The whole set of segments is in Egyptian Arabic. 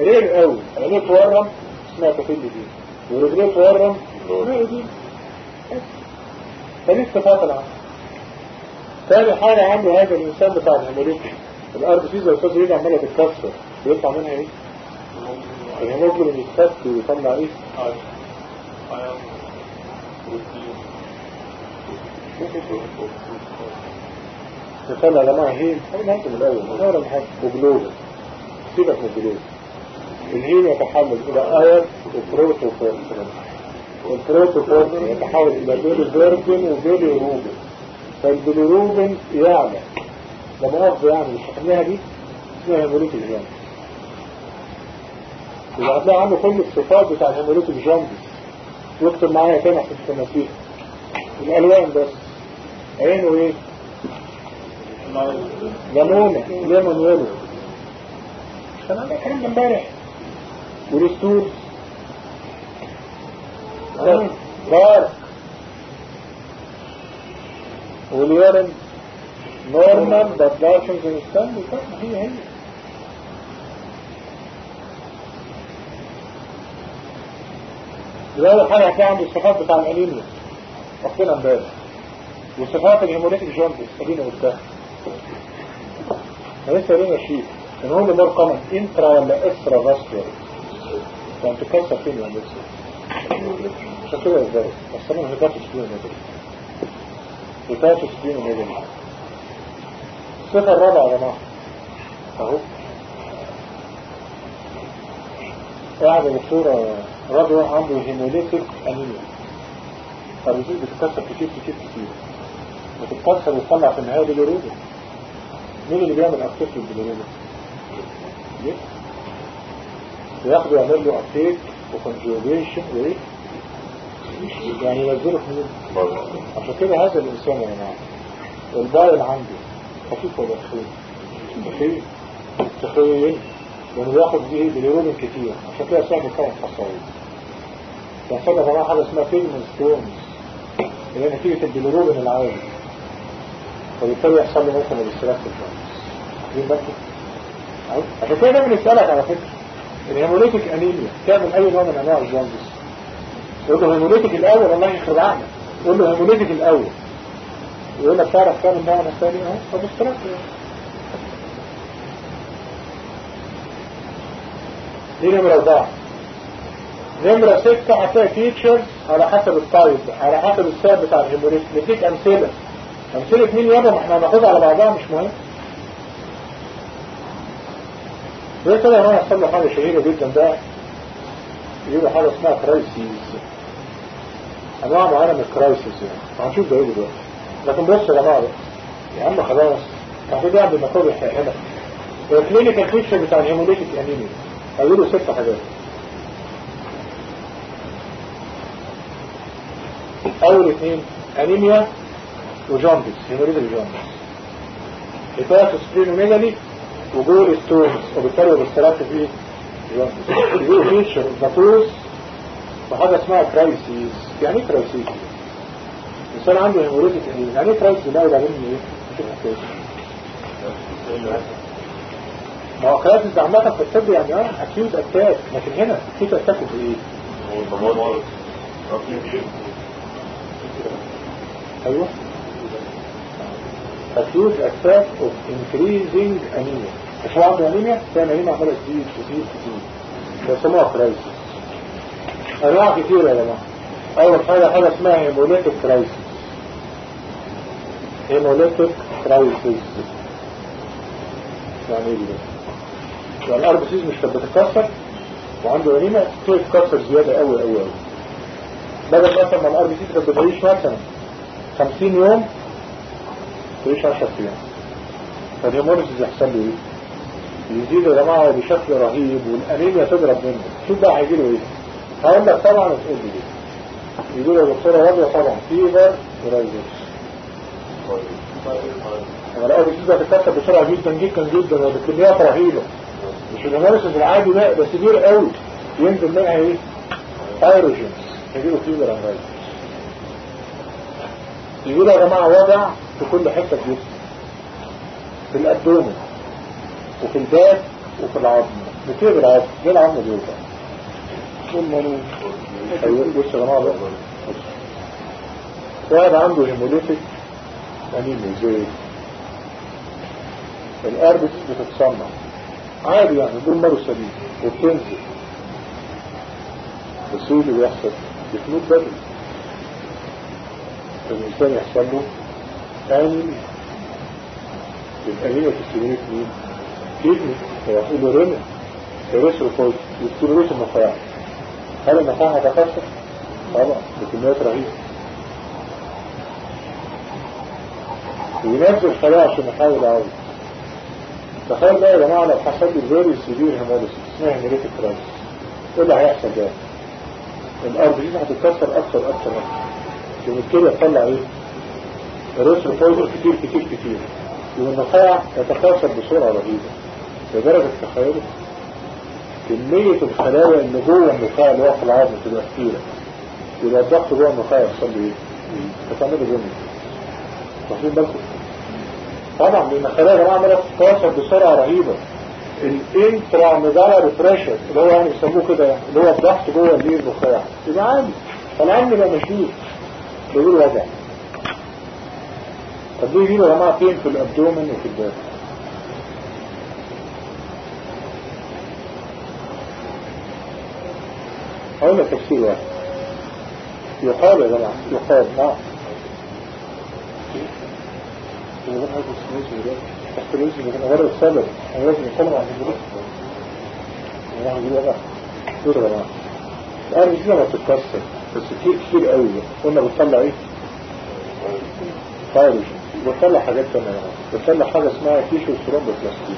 رير قوي عينيه تورم اسمها كفيل دي ورجليه تورم اسمها دي فدي الصفات العامة تاني حاجة عنده هذا الإنسان بتاع الهيموليتي الأرض فيه زي الأستاذ ريد عمالة تتكسر بيطلع منها إيه؟ الهيموجلوبين يتفك ويطلع إيه؟ مثال يا جماعة هيل خلينا نهاية من الأول نقرا الحاجة وجلوبين سيبك من الجلوبين الهيل يتحول إلى اير وبروتوفورم والبروتوفورم يتحول إلى بيلي فيرجن وبيلي روبين فالبيليروبين يعلى ده مؤاخذة يعني مش فاهمها دي اسمها هيموليتيك جامد يبقى هتلاقي عنده كل الصفات بتاع الهيموليتيك جامد واكتب معايا تاني عشان تنسيها الألوان بس عينه ايه؟ ليمونة ليمون يلو كان عندك كلام ده امبارح والستول دارك واليورين نورمال بطلاشن زنستان هي هي لو حاجة هتلاقي عنده الصفات بتاع الانيميا واخدينها امبارح وصفات الهيموليتيك جوندس ادينا قدام لسه لنا شيء ان هو اللي مرقما انترا ولا اسرا فاسكولار يعني تكسر فين يا مصر عشان كده ازاي بس انا هيباتوس فين نزل هيباتوس فين نزل الصفة الرابعة يا جماعة اهو قاعدة دكتورة رضوى عنده هيموليتيك انيميا فالرزيق بتتكسر كتير كتير كتير بتتكسر وتطلع في النهاية باليروبين مين اللي بيعمل ابتيك للبيليروبين؟ ليه؟ بياخدوا يعمل له ابتيك وكونجوجيشن وايه؟ يعني ينزله في مين؟ عشان كده هذا الانسان يا جماعه البايل عنده خفيف ولا تخين؟ تخين تخين لانه بياخد دي بيليروبين كتير عشان كده صعب يكون حصوي بيحصل يا جماعه حاجه اسمها فيلم ستونز اللي هي نتيجه البيليروبين العالي فبالتالي يحصل له مثلا الاستراك في الجنس دي بس عشان كده دايما يسألك على فكرة الهيموليتيك انيميا تعمل اي نوع من انواع الجوندس يقول له هيموليتيك الاول والله يخرب عقلك يقول له هيموليتيك الاول يقول لك تعرف تعمل نوع من الثاني اهو طب استراك دي نمرة أربعة نمرة ستة هتلاقي فيتشرز على حسب التايب على حسب السبب بتاع الهيموليتيك نديك أمثلة أمثلة مين يابا ما احنا هناخدها على بعضها مش مهم زي كده هنا يحصل له حاجة شهيرة جدا ده يجيبوا حاجة اسمها كرايسيس أنواع معينة من الكرايسيس يعني هنشوف ده ايه دلوقتي لكن بص يا جماعة بقى يا عم خلاص هتبقى قاعد بالمفروض هنا الكلينيكال فيتشر بتاع الهيموليتيك انيميا هيقولوا ست حاجات أول اثنين انيميا وجوندس هيموريد الجوندس هيباتوس سبلينوميجالي وجول ستونز وبالتالي بالاستراك فيه جوندس يقولوا فيتشر الفاتوس وحاجة اسمها كرايسيس يعني ايه كرايسيس؟ الإنسان عنده هيموريدك يعني ايه كرايسيس ده وبعدين ايه؟ شوف الحكاية ما هو كرايسيس عامة في الطب يعني اه اكيوت اتاك لكن هنا اكيوت اتاك بايه؟ ايوه acute attack of increasing anemia مش هو عنده انيميا كان انيميا عمالة تزيد تزيد تزيد بيسموها كرايسيس انواع كتير يا جماعة اول حاجة حاجة اسمها هيموليتيك كرايسيس هيموليتيك كرايسيس يعني ايه ده؟ يعني الارض سيز مش كانت بتتكسر وعنده انيميا تتكسر زيادة قوي قوي قوي بدل مثلا ما الارض سيز كانت بتعيش مثلا 50 يوم تعيش 10 ايام فالهيموليسيس يحصل له ايه يزيد يا جماعه بشكل رهيب والانيميا تضرب منه شوف بقى هيجي له ايه هقول لك طبعا وتقول لي ايه يجي له يا دكتوره راضيه طبعا فيبر ورايزرز انا لقيت الجيزه بتتكسر بسرعه جدا جدا جدا وبكميات رهيبه مش الهيموليسيس العادي لا ده كبير قوي ينزل منها ايه ايروجينز يجي له فيبر ورايزرز يجي له يا جماعه وجع في كل حته في جسمه في الابدومن وفي الباك وفي العظم بتقدر العظم ليه العظم بيوجع ايوه بص يا جماعه بقى واحد عنده هيموليتيك انيميا زي الاربس بتتصنع عادي يعني دول مروا سليم وبتنزل بس ايه اللي بيحصل بتموت بدري الانسان يحصل له انيميا الانيميا تستميت مين؟ كدني ويحصل له رنة يرسل يستميت النخاع هل النخاع هتكسر؟ طبعا بكميات رهيبة وينزل خلايا عشان يحاول يعوض تخيل بقى يا جماعة لو حصل لي فيري سيفير هيموليسيس اسمها هيموليتيك كرايسيس ايه اللي هيحصل بقى؟ الارض دي هتتكسر اكتر اكتر اكتر وبالتالي يطلع ايه؟ الريسروفويدر كتير كتير كتير والنخاع يتكاثر بسرعة رهيبة لدرجة تخيلوا كمية الخلايا اللي جوه النخاع اللي هو في العظم تبقى كتيرة يبقى الضغط جوه النخاع يحصل له ايه؟ هتعمله جنة واخدين بالكم؟ طبعا لان الخلايا يا جماعه عماله تتكاثر بسرعه رهيبه الانترا ميدالر بريشر اللي هو يعني يسموه كده يعني اللي هو الضغط جوه الايه النخاع يبقى عالي فالعلم يبقى مشدود بيقول وجع طب ليه يجيله يا جماعه فين في الابدومن وفي الباب هقول لك تفسير واحد يقال يا جماعه يقال نعم التكنولوجيا اللي كان غير السبب انا لازم نتكلم عن الجلوس انا هقول بقى دور يا جماعه الارض دي لما بتتكسر بس كتير كتير قوي قلنا بتطلع ايه؟ فايروجين بتطلع حاجات ثانيه يا جماعه بتطلع حاجه اسمها تيشو ثرومبوبلاستين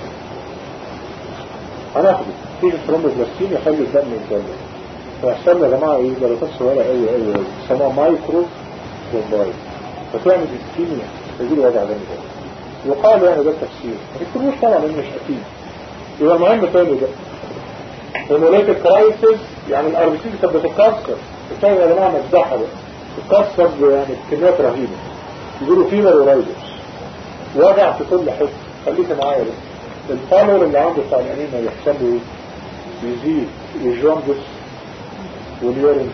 هناخده تيشو ثرومبوبلاستين يخلي الدم يتجلد فيحصل يا جماعه ايه درجات صغيره قوي قوي قوي اسمها مايكرو ثرومبايت فتعمل اسكيميا يجيب وجع جامد يقال يعني ده التفسير ما تكتبوش طبعا لان مش اكيد يبقى المهم تاني ده هيموليتيك كرايسيس يعني الار بي سي كانت بتتكسر الثاني يا جماعه مجدحه بقى تتكسر يعني بكميات رهيبه يقولوا فيمر ورايدرز وجع في كل حته خليك معايا ده الفالور اللي عنده بتاع الانيميا يحصل له ايه؟ يزيد والجوندس واليورين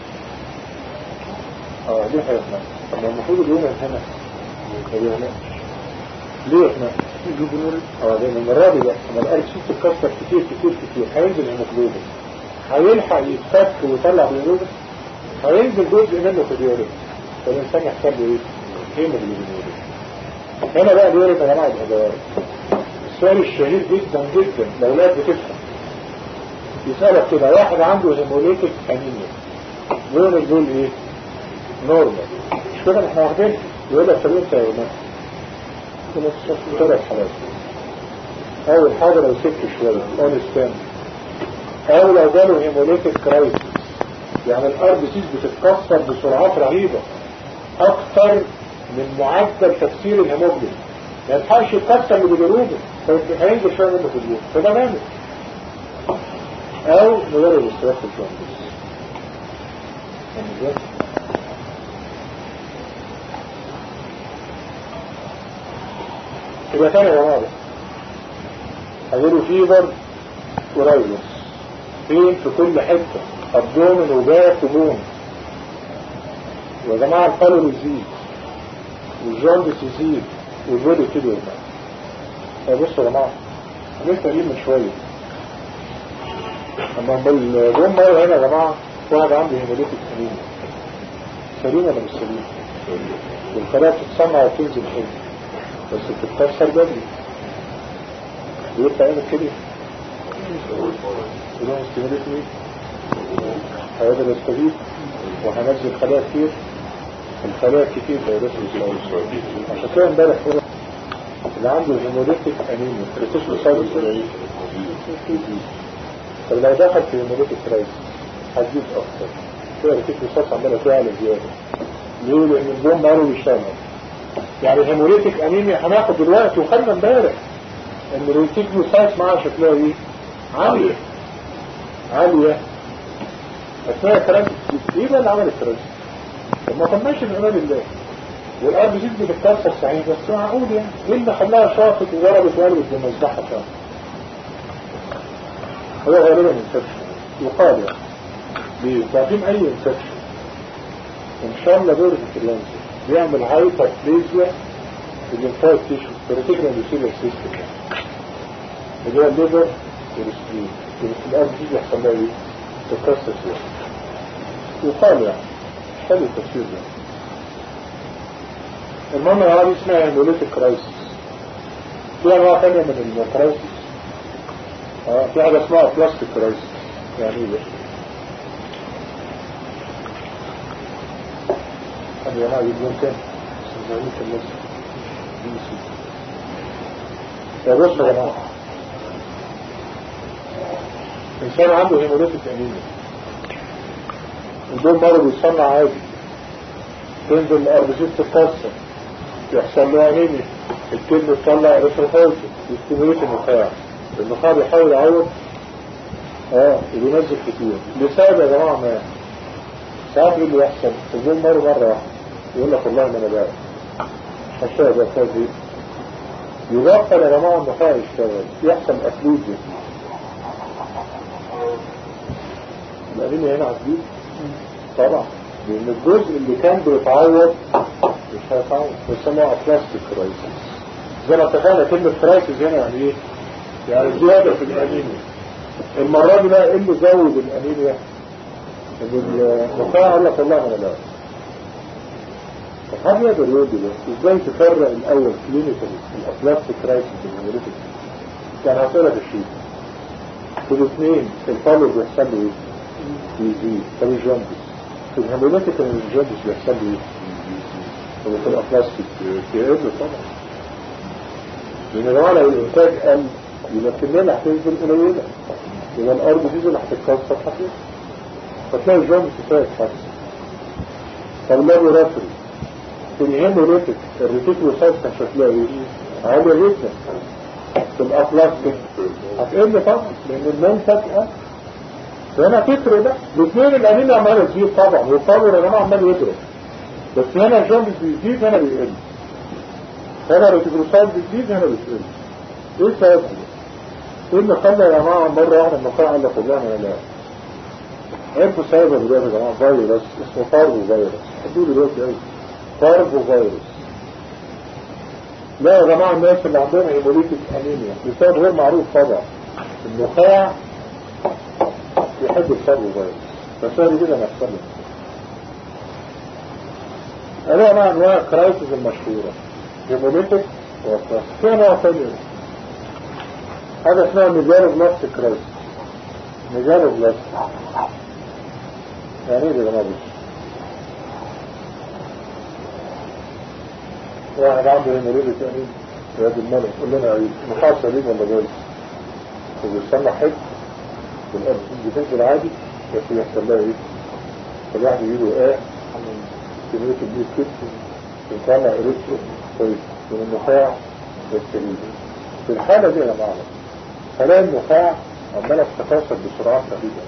اه ليه هيحصل؟ طب المفروض اليوم هنا ما بيغنقش ليه احنا اه لان المره دي بقى لما الار سي تتكسر كتير كتير كتير هينزل هيموجلوبين هيلحق يتفك ويطلع بالهيموجلوبين هينزل جزء منه في اليورين فالانسان يحصل له ايه؟ هيموجلوبين هنا بقى اليورين يا جماعه يبقى دواري السؤال الشهير جدا جدا الاولاد بتفهم يسألك كده واحد عنده هيموليتيك انيميا دول دول ايه؟ نورمال مش كده احنا واخدين يقول لك طب انت يا ولاد ثلاث حالات اول حاجة لو سبت شوية اون ستان او لو جاله هيموليتيك كرايسيس يعني الار بي سيز بتتكسر بسرعات رهيبة اكتر من معدل تكسير الهيموجلوبين ما يلحقش يتكسر من الجلوبين فهينزل شوية منه في الجلوب فده مانع او مجرد استراف الجوندس يبقى تاني يا جماعة هجيله فيبر ورايلس فين في كل حتة ابدومن وباك وبون ويا جماعة القلب يزيد والجوندس يزيد والبودي كده يا بصوا يا جماعة لسه قريب من شوية اما بالجون مرة هنا يا جماعة واحد عنده هيموليتيك انيميا سليم ولا مش سليم والخلايا بتتصنع وتنزل حلو بس بتتكسر بدري ويبقى عينك كده يبقى مستمرت مين هذا الاستفيد وهنزل خلايا كتير الخلايا كتير فيروس الاسرائيل عشان كده امبارح اللي عنده هيموليتيك انيميا ريتيشن سايدس ولا ايه طب لو دخل في هيموليتيك كرايسيس هتزيد اكتر كده ريتيشن سايدس عماله تعلى زياده ليه لان البوم بقاله بيشتغل يعني هيموليتيك انيميا هناخد دلوقتي وخدنا امبارح ان الريتيكلوسايت معاها شكلها ايه عالية عالية اثناء الترانس ايه بقى اللي عمل الترانس طب ما كناش الامان الله والارض جيت بتتكسر صحيح بس معقول يعني ايه اللي خلاها شاطت وضربت وقلبت بالمصباح شاطت هو غالبا انفكشن يقال يعني ليه؟ تعطيم اي انفكشن ان شاء الله دور الفريلانسر بيعمل هايبر بليزيا في الليمفايت تيشو بريتيكولا لوسيلر سيستم اللي هو الليفر والسبلين في الارض دي بيحصل لها ايه؟ تكسر فيها يقال يعني حلو التفسير ده المهم هذه اسمها هيموليتيك كرايسيس في انواع ثانيه من الكرايسيس اه في حاجه اسمها بلاستيك كرايسيس يعني ايه ده؟ طب يا جماعه يجيبون كام؟ سمعوني كم لازم يا بص يا جماعه انسان عنده هيموليتيك انيميا الدول مرض بيصنع عادي تنزل الاربجيت تتكسر يحصل له انيميا الكلب يطلع اريثروفايتس يستمريت النخاع النخاع بيحاول يعوض اه وبينزل كتير لسبب يا جماعه ما ساعات ايه اللي يحصل الدول مره مره واحده يقول لك والله ما انا بقى الشيء ده فاز ايه يبطل يا جماعه النخاع يشتغل يحصل افلوجيا الأنيميا هنا عزيز طبعا لأن الجزء اللي كان بيتعوض مش هيتعوض بيسموها بلاستيك كرايسيس زي ما اتفقنا كلمة كرايسيس هنا يعني ايه؟ يعني زيادة في الأنيميا المرة دي بقى ايه اللي زود الأنيميا؟ ان النخاع قال لك والله انا لا طب هل يقدر يقول لي ده ازاي تفرق الاول كلينيكال الابلاستيك كرايسيس والهيموليتيك كان هسألك الشيء في الاثنين الفالو بيحصل له ايه؟ يزيد طب الجوندس في الهيموليتيك الجوندس بيحصل له ايه؟ هو في الابلاستيك يقل طبعا لان يا جماعه لو الانتاج قل يبقى الكميه اللي هتنزل قليله يبقى الارض دي اللي هتتكسر هتنزل فتلاقي الجوندس فات حاسس طب اللابوراتوري في الهيموليتيك الريتيكولوسايت كان شكلها ايه؟ عاليه جدا في الابلاستيك هتقل طبعا لان المنتج قل فهنا تفرق ده الاثنين الانيميا عماله تزيد طبعا والطابر يا جماعه عمال يضرب بس هنا الجنب بيزيد هنا بيقل هنا الريتيكولوسايت بتزيد هنا بتقل ايه السبب ده؟ ايه اللي خلى يا جماعه مره واحده النخاع قال لك والله انا لا عرفوا سببه دلوقتي يا جماعه فيروس اسمه فارفو فيروس حطوه دلوقتي قوي فارفو فيروس لا يا جماعه الناس اللي عندهم هيموليتيك انيميا بسبب غير معروف طبعا النخاع يحب الفرو فيروس فسهل كده ما يحصل هذا مع انواع الكرايسيس المشهورة هيموليتيك وفلاس في انواع ثانية هذا اسمها ميجالو بلاستيك كرايسيس ميجالو بلاستيك يعني ايه ده ما بيش واحد عنده هيموليتيك انيميا يا دي الملك قول لنا عيد نخاع سليم ولا جاي وبيستنى حج والأرض بتنزل عادي بس يحصل لها ايه فالواحد يجيله ايه كمية البيت كتف يطلع اريترو طيب من النخاع والسليم في الحالة دي يا جماعة هلاقي النخاع عمالة تتكاثر بسرعات رهيبة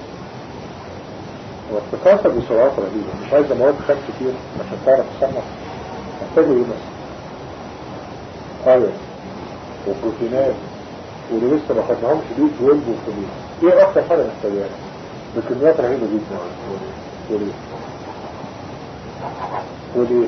وتتكاثر بسرعات رهيبة مش عايزة مواد خام كتير عشان تعرف تصنع محتاجه ايه مثلا؟ ايوه وبروتينات واللي لسه ما خدناهمش دي 12 وفلوس ايه اكتر حاجة محتاجاها بكميات رهيبة جدا وليه وليه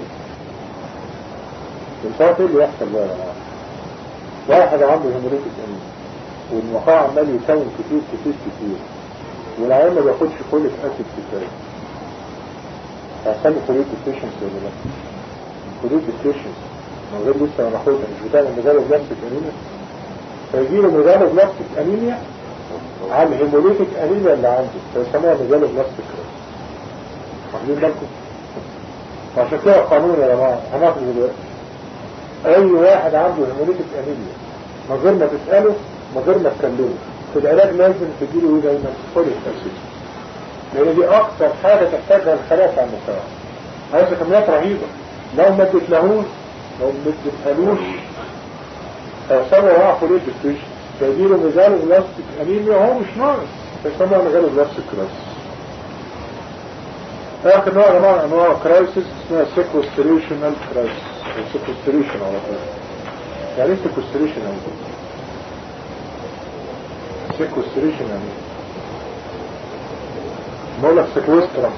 مش عارف ايه اللي يحصل بقى يا جماعة واحد عنده هيموليتيك انيميا والنخاع عمال يكون كتير كتير كتير والعيال ما بياخدش فوليك اسيد كفايه هيحصل له فوليك ديفيشنسي ولا لا؟ فوليك ديفيشنسي من غير لسه ما ناخدها مش بتاع ميجالو بلاستيك انيميا فيجيله ميجالو بلاستيك انيميا على الهيموليتيك انيميا اللي عنده فيسموها ميجالو بلاستيك واخدين بالكم؟ فعشان كده القانون يا جماعه هناخد دلوقتي اي واحد عنده هيموليتيك انيميا من غير ما تساله من غير ما تكلمه في العلاج لازم تديله ايه دايما فوليك اسيد لان دي اكتر حاجه تحتاجها الخلايا بتاع المجتمع عايزه كميات رهيبه لو ما اديتلهوش لو ما اديتهالوش هيحصلوا معاه فوليك اسيد فيديله ميزان بلاستيك انيميا وهو مش ناقص فيسموها ميزان بلاستيك كرايسيس اخر نوع يا جماعه انواع كرايسيس اسمها سيكوستريشنال كرايسيس سيكوستريشن على طول يعني ايه سيكوستريشن يعني سيكوستريشن يعني بقول لك سكويسترم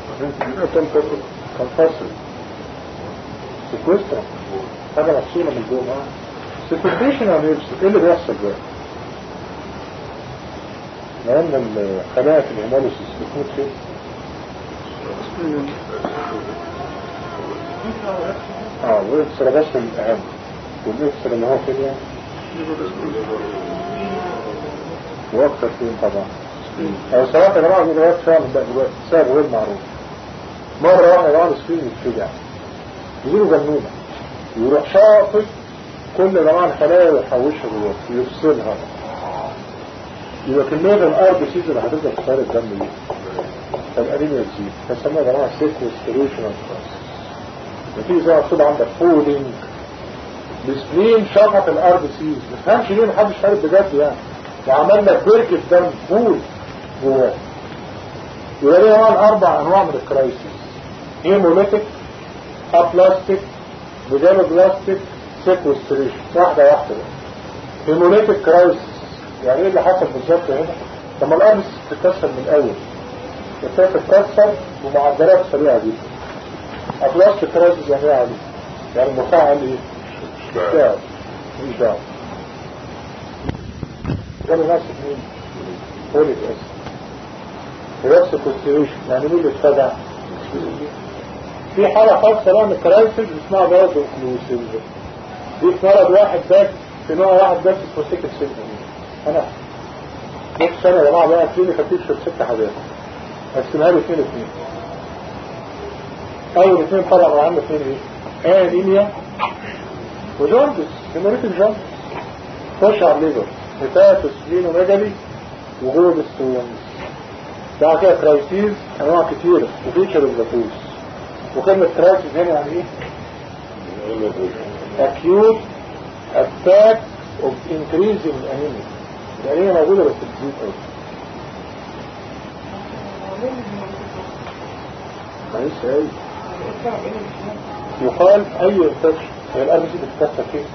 تنفصل سكويسترم حاجة مفصولة من جوه سكويستريشن يعني ايه ايه اللي بيحصل بقى؟ لأن الخلايا في الهيموليسيس بتموت فين؟ اه والاكسرا بس الأهم والاكسرا اللي هو فين يعني؟ واكثر فين طبعا او سواء يا جماعه دلوقتي فعلا بقى دلوقتي سبب غير معروف مره واحده يا جماعه السكرين يتفجع يجيله جنونه يروح شاطط كل جماعه الخلايا ويحوشها جوه يفصلها يبقى كميه الار بي سيز اللي هتفضل في خارج الدم دي فالانيميا تزيد فسموها يا جماعه سيكوستريشن نتيجه زي ما مكتوب عندك فودنج بسنين شفط الار بي سيز ما تفهمش ليه محدش عارف بجد يعني وعمل لك بركة دم بول جواه يبقى ليه هو اربع انواع من الكرايسيس هيموليتيك ابلاستيك بلاستيك سيكوستريشن واحدة واحدة بقى هيموليتيك كرايسيس يعني ايه اللي حصل بالظبط هنا لما الارض تتكسر من الاول ابتدت تتكسر بمعدلات سريعة جدا ابلاستيك كرايسيس يعني ايه عليه يعني المفاعل ايه؟ اشتغل مش دعوه جاله نفس مين فوليك اسيد ونفس الكونستيوشن يعني مين اللي اتفدع في حالة خاصة بقى من الكرايسيس اسمها برضه فلوسيزم دي في مرض واحد بس في نوع واحد بس اسمه سيكل سيل انا نص سنة يا جماعة بقى كلينيك هتكشف ست حاجات اقسمها له اثنين اثنين اول اثنين طبعا وعند اثنين ايه انيميا وجوندس هيموريتك جوندس خش على الليفر هيباتوس ميجالي وجود ستونز ده كده كرايسيز انواع كتيرة وفيتشر الزفوس وكلمة كرايسيز هنا يعني ايه؟ acute attack of increasing anemia الانيميا موجودة بس بتزيد قوي معلش ايه يقال اي انفكشن هي الارض دي بتتكسر فيه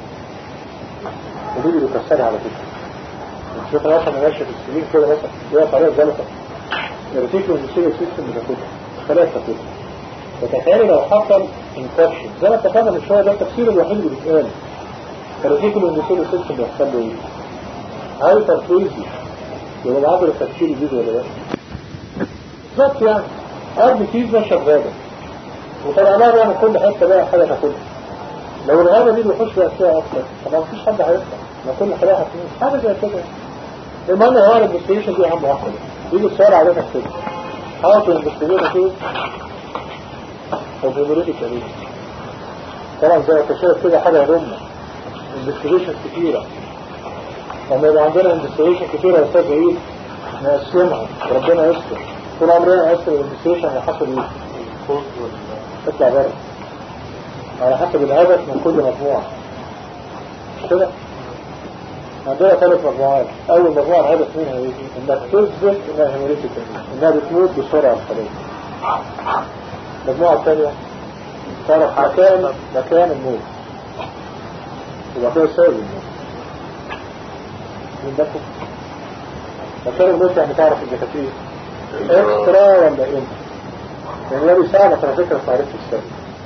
ودي اللي بيكسرها على فكره مش فاكر اصلا ماشيه في السرير كده مثلا هي طريقه جلطه الريتيكولو ميسيريو سيستم بتاخدها خلايا بتاخدها فتخيل لو حصل انفكشن زي ما اتفقنا من شويه ده التفسير الوحيد اللي بيتقال الريتيكولو ميسيريو سيستم بيحصل له ايه؟ هايبر بليزي يبقى العضله التفكير يزيد ولا لا؟ بالظبط يعني ارض كيز ماشيه بغابه وطلع لها بقى من كل حته بقى حاجه تاكلها لو الغابة دي بيخش بقى فيها أكتر طبعا مفيش حد هيطلع ما كل خلايا هتموت حاجة زي كده المهم هو الانفستيجيشن دي أهم واحدة يجي السؤال علينا كده how to investigate a case of hemolytic anemia طبعا زي ما شايف كده حاجة يهمنا انفستيجيشن كتيرة لما يبقى عندنا انفستيجيشن كتيرة يا أستاذ عيد نقسمها ربنا يستر طول عمرنا نقسم الانفستيجيشن على حسب ايه؟ تطلع بره على حسب الهدف من كل مجموعة مش كده عندنا ثلاث مجموعات اول مجموعة الهدف منها ايه انك تثبت انها هيموريتك انها بتموت بسرعة الخلية المجموعة الثانية تعرف مكان مكان الموت يبقى كده سبب الموت من دكم مكان الموت يعني تعرف اذا كانت ايه اكسترا ولا انت يعني ده بيساعدك على فكرة في معرفة السبب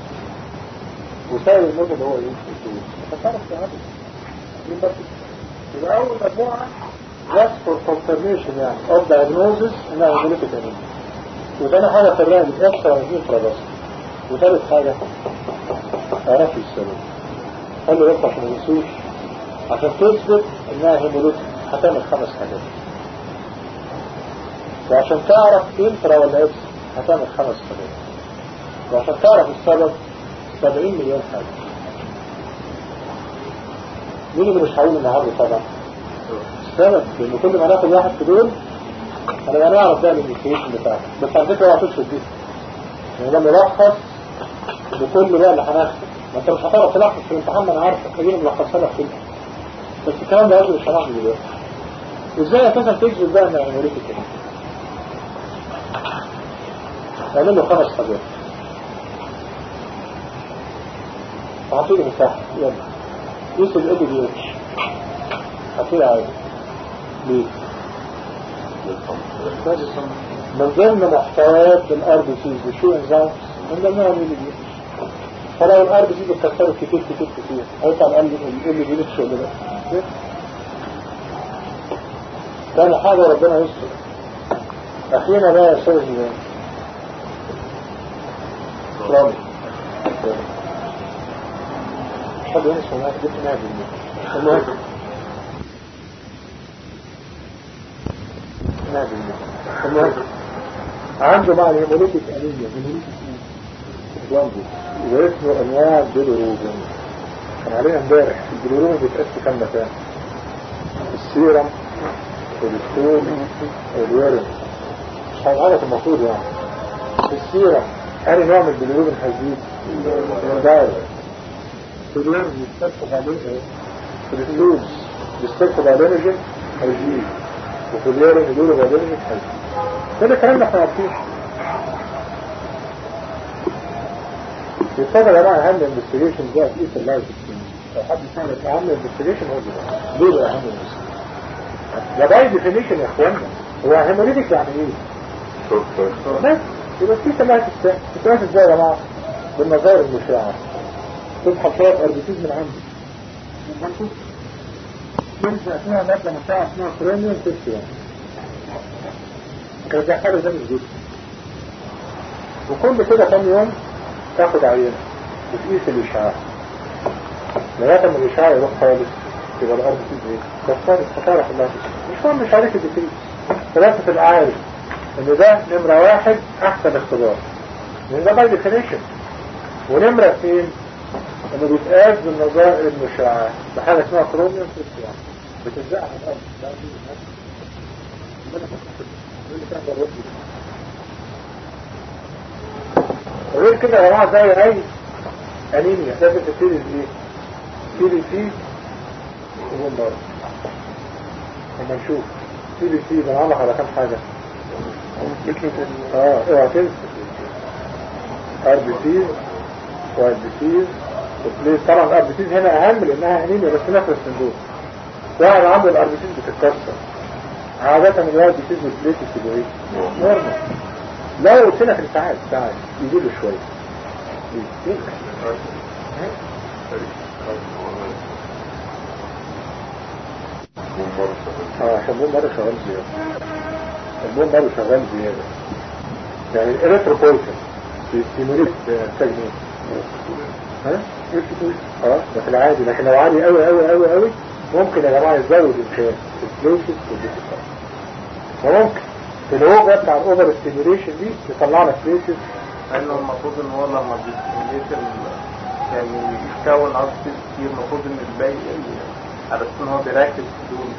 وسائل الموت اللي هو ايه الفلوس فتعرف تعرف يبقى اول مجموعة just for confirmation يعني of diagnosis انها hemolytic anemia وثاني حاجة فرقها بتأثر على الاثنين فراباس وثالث حاجة تعرف السبب قال له يطلع ما ننسوش عشان تثبت انها هيموليتيك هتعمل خمس حاجات وعشان تعرف انترا ولا اكس هتعمل خمس حاجات وعشان تعرف السبب 70 مليون حاجة مين اللي مش هقول النهارده طبعا السبب لان كل ما ناخد واحد في دول هنبقى نعرف ده الانفيشن بتاعته بس على فكره ما تقصد دي يعني ده ملخص لكل بقى اللي هناخده ما انت مش هتعرف تلخص في الامتحان ما انا عارفك خلينا ملخصها لك كده بس الكلام ده مش هناخده دلوقتي ازاي اساسا تجذب بقى ان عمليه كده اعمل له خمس حاجات اعطيله مساحه يلا قيس الاي دي اتش هتلاقي عادي ليه؟ من ضمن محتويات الار بي سيز وشو انزيمز من ضمنها مين اللي فلو الار بي سيز اتكسرت كتير كتير كتير هيطلع القلب اللي بيلتش ولا لا تاني حاجة ربنا يستر اخينا بقى يا استاذ رامي حد ينسى ما جبت نادي المهم نادي المهم عنده معنى هيموليتيك انيميا هيموليتيك جوانبو واسمه انواع البيلوروبين كان علينا امبارح البيلوروبين بيتقاس كام مكان السيرم والستول والورم مش هنعرف المفروض يعني السيرم أنا نوع من البيلوروبين هيزيد دايركت في الورم بيستفقد عليه في الستولز بيستفقد عليه نيجن هيزيد وفي الورم يدور عليه نيجن هيزيد كل الكلام ده احنا عارفين يتفضل يا جماعه اهم انفستيجيشن ده في ايه اللايف لو حد سألك اهم انفستيجيشن هو ده دول اهم انفستيجيشن ده باي ديفينيشن يا اخوانا هو هيموريدك يعني ايه؟ بس يبقى في ثلاث ازاي ثلاث ازاي يا جماعه بالنظائر المشعه تبحث فيها اربيتيز من عندي ينزع فيها ماده مشعه اسمها بريميوم تيستيوم كان ده حاجه ده مش جزء وكل كده كام يوم تاخد عينة وتقيس الإشعاع لغاية ما الإشعاع يروح خالص يبقى الأرض فيه إيه؟ كفار الخسارة كلها مش مهم مش عليك الدكتور ثلاثة تبقى عارف إن ده نمرة واحد أحسن اختبار لأن ده باي ديفينيشن ونمرة اثنين إنه بيتقاس بالنظائر المشعة بحاجة اسمها كروميوم سيستيوم بتزقها في الأرض لا في غير كده يا جماعه زي اي انيميا لازم تبتدي بايه؟ سي بي سي ومن بره لما نشوف سي بي سي بنعلق على كام حاجه اه اوعى تنسى ار بي سي واي بي سي وبليز طبعا الار بي سي هنا اهم لانها انيميا بس نفس الصندوق واحد عنده الار بي سي بتتكسر عادة الواي بي سي والبليز بتبقى ايه؟ نورمال لو قلت لك ساعات ساعات يجيب له شوية اه عشان بوم مرة شغال زيادة البوم مرة شغال زيادة يعني الاريتروبويتن بيستيموليت تجميل ها؟ اه ده في العادي لكن لو عالي قوي قوي قوي قوي ممكن يا جماعة يزود الكيان الفلوسس والديسكار وممكن الهوجة بتاع الاوفر ستيميوليشن دي يطلع لك فيسز لانه المفروض ان هو لما بيستيميوليت يعني يتكون ارض كتير المفروض ان الباقي على اساس ان هو بيركز دول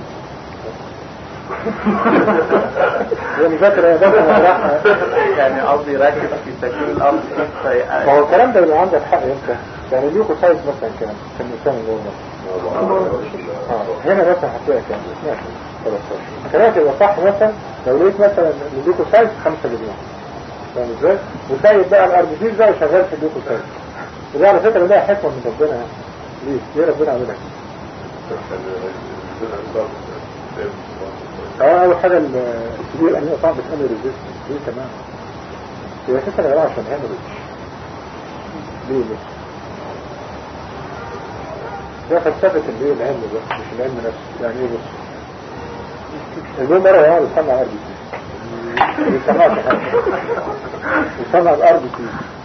هي مذاكرة يا باشا يعني قصدي يركز في تكوين الارض ما هو الكلام ده بيبقى عندك حق انت يعني اليوكو سايز مثلا كام في الانسان اللي هو اه هنا مثلا هتلاقي كام 12 13 كلامك يبقى صح مثلا لو لقيت مثلا ان الليوكو سايز 5 مليون فاهم ازاي؟ وسايب بقى الاربيسيز بقى شغال في الليوكو سايز وده على فكره ده حكمه من ربنا يعني ليه؟ ليه ربنا عملها اه اول حاجه الكبير ان هي صعب تعمل ريزيستنس ليه تمام هي اساسا يا جماعه عشان هيمرج ليه ليه؟ ده فلسفه الايه العلم ده مش العلم نفسه يعني ايه بص المهم مرة يعني يصنع ار بي سي يصنع يصنع الار بي سي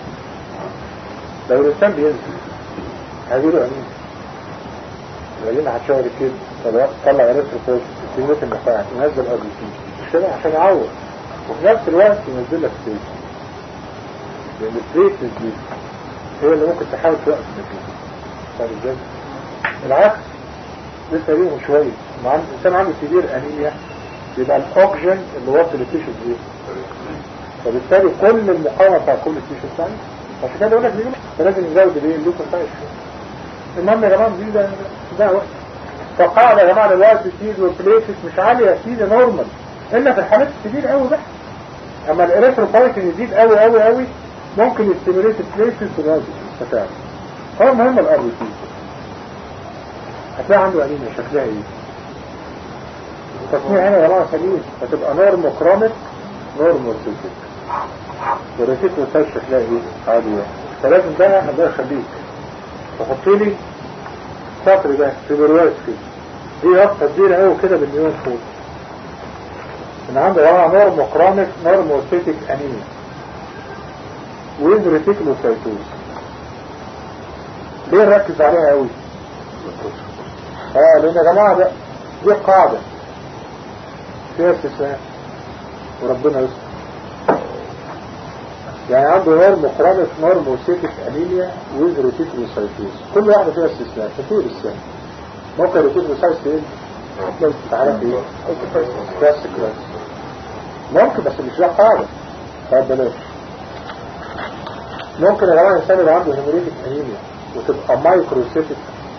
لو الانسان بينزل هيجيله امين العينة هتشغل كده طلع طلع الكتروبوز الكميات المفاعل ينزل ار بي سي مش كده عشان يعوض وفي نفس الوقت ينزل لك ستيج لان البريسز دي هي اللي ممكن تحاول توقف النتيجة فاهم ازاي؟ العكس لسه ليهم شوية مع الإنسان عنده كبير أنيميا يبقى الأوكسجين اللي واصل للتيشوز إيه؟ فبالتالي كل المقاومة بتاع كل التيشوز ثاني عشان كده يقول لك ليه فلازم نزود الايه اللوكوسايد المهم يا جماعة دي ده ده وقت فقاعدة يا جماعة الوايت سيد والبليسس مش عالية يا سيدي نورمال إلا في الحالات الكبيرة قوي بقى أما الإريثروبايتين يزيد قوي قوي قوي ممكن يستيميليت البليسس والوايت فتعرف هو المهم الار بي سي هتلاقي عنده أنيميا شكلها ايه تصنيع هنا يا جماعة سليم هتبقى نورمو كرونيك نورموسيتك وريتيك مساج تلاقي ايه عالية فلازم ده الله يخليك تحط لي سطر ده في برواز كده دي رابطة كبيرة قوي كده بالنيون فوق من عنده جماعة نورمو كرونيك نورموسيتك انيميا ويز ريتيكلوسايتوز ليه نركز عليها قوي اه لان يا جماعة ده دي قاعدة فيها استثناء وربنا يستر يعني عنده نورمو كرونيك نورموسيتك انيميا ويز ريتيكلوسايتوز كل واحدة فيها استثناء كتير السنة ممكن ريتيكلوسايتوز ايه؟ لو تعرف ايه؟ كلاس كلاس ممكن بس مش ده قاعدة طيب بلاش ممكن يا جماعة الإنسان يبقى عنده هيموريتك أنيميا وتبقى مايكروسيتك